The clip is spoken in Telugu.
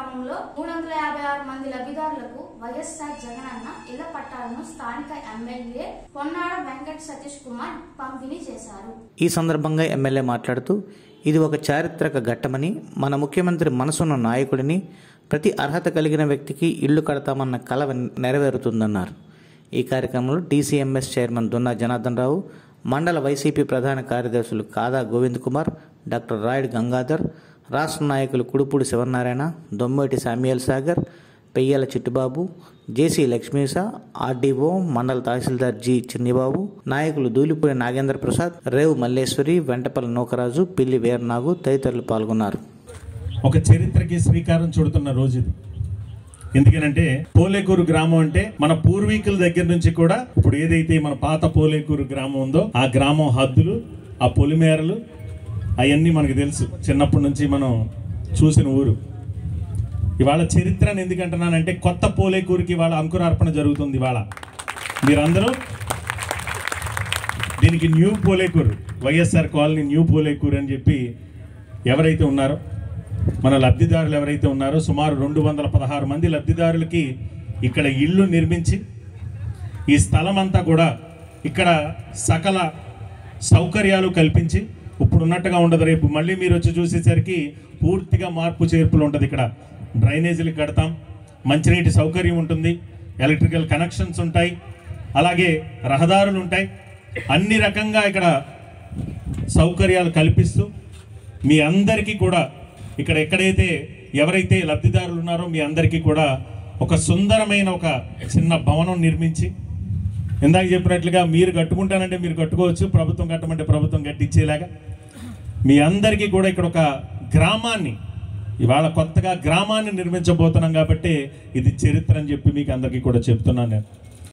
గ్రామంలో మూడు వందల యాభై ఆరు మంది లబ్ధిదారులకు వైఎస్ఆర్ జగనన్న ఇళ్ల పట్టాలను స్థానిక ఎమ్మెల్యే పొన్నాడ వెంకట సతీష్ కుమార్ పంపిణీ చేశారు ఈ సందర్భంగా ఎమ్మెల్యే మాట్లాడుతూ ఇది ఒక చారిత్రక ఘట్టమని మన ముఖ్యమంత్రి మనసున్న నాయకుడిని ప్రతి అర్హత కలిగిన వ్యక్తికి ఇల్లు కడతామన్న కల నెరవేరుతుందన్నారు ఈ కార్యక్రమంలో డీసీఎంఎస్ చైర్మన్ దున్నా జనార్దన్ రావు మండల వైసీపీ ప్రధాన కార్యదర్శులు కాదా గోవింద్ కుమార్ డాక్టర్ రాయుడు గంగాధర్ రాష్ట్ర నాయకులు Kudupudi Sivanarayana Dommeti Samuel Sagar Peyyala Chittubabu JC Lakshmisa RDO మండల తహసీల్దార్ జి చిన్నిబాబు నాయకులు దూలిపూడి నాగేంద్ర ప్రసాద్ రేవు మల్లేశ్వరి వెంటపల్లి నూకరాజు పిల్లి వీరనాగు తదితరులు పాల్గొన్నారు ఒక చరిత్రకి శ్రీకారం చుడుతున్న రోజు ఇది ఎందుకనంటే పోలేకూరు గ్రామం అంటే మన పూర్వీకుల దగ్గర నుంచి కూడా ఇప్పుడు ఏదైతే మన పాత పోలేకూరు గ్రామం ఉందో ఆ గ్రామం హద్దులు ఆ పొలిమేరలు అవన్నీ మనకు తెలుసు చిన్నప్పటి నుంచి మనం చూసిన ఊరు ఇవాళ చరిత్రను ఎందుకంటున్నానంటే కొత్త పోలేకూరుకి ఇవాళ అంకురార్పణ జరుగుతుంది ఇవాళ మీరందరూ దీనికి new Polekuru YSR colony new Polekuru అని చెప్పి ఎవరైతే ఉన్నారో మన లబ్ధిదారులు ఎవరైతే ఉన్నారో సుమారు రెండు వందల పదహారు మంది లబ్ధిదారులకి ఇక్కడ ఇల్లు నిర్మించి ఈ స్థలం అంతా కూడా ఇక్కడ సకల సౌకర్యాలు కల్పించి ఇప్పుడు ఉన్నట్టుగా ఉండదు రేపు మళ్ళీ మీరు వచ్చి చూసేసరికి పూర్తిగా మార్పు చేర్పులు ఉంటుంది ఇక్కడ డ్రైనేజీలు కడతాం మంచినీటి సౌకర్యం ఉంటుంది ఎలక్ట్రికల్ కనెక్షన్స్ ఉంటాయి అలాగే రహదారులు ఉంటాయి అన్ని రకంగా ఇక్కడ సౌకర్యాలు కల్పిస్తూ మీ అందరికీ కూడా ఇక్కడ ఎక్కడైతే ఎవరైతే లబ్ధిదారులు ఉన్నారో మీ అందరికీ కూడా ఒక సుందరమైన ఒక చిన్న భవనం నిర్మించి ఇందాక చెప్పినట్లుగా మీరు కట్టుకుంటానంటే మీరు కట్టుకోవచ్చు ప్రభుత్వం కట్టమంటే ప్రభుత్వం కట్టించేలాగా మీ అందరికీ కూడా ఇక్కడ ఒక గ్రామాన్ని ఇవాళ కొత్తగా గ్రామాన్ని నిర్మించబోతున్నాం కాబట్టి ఇది చరిత్ర అని చెప్పి మీకు అందరికీ కూడా చెప్తున్నాను నేను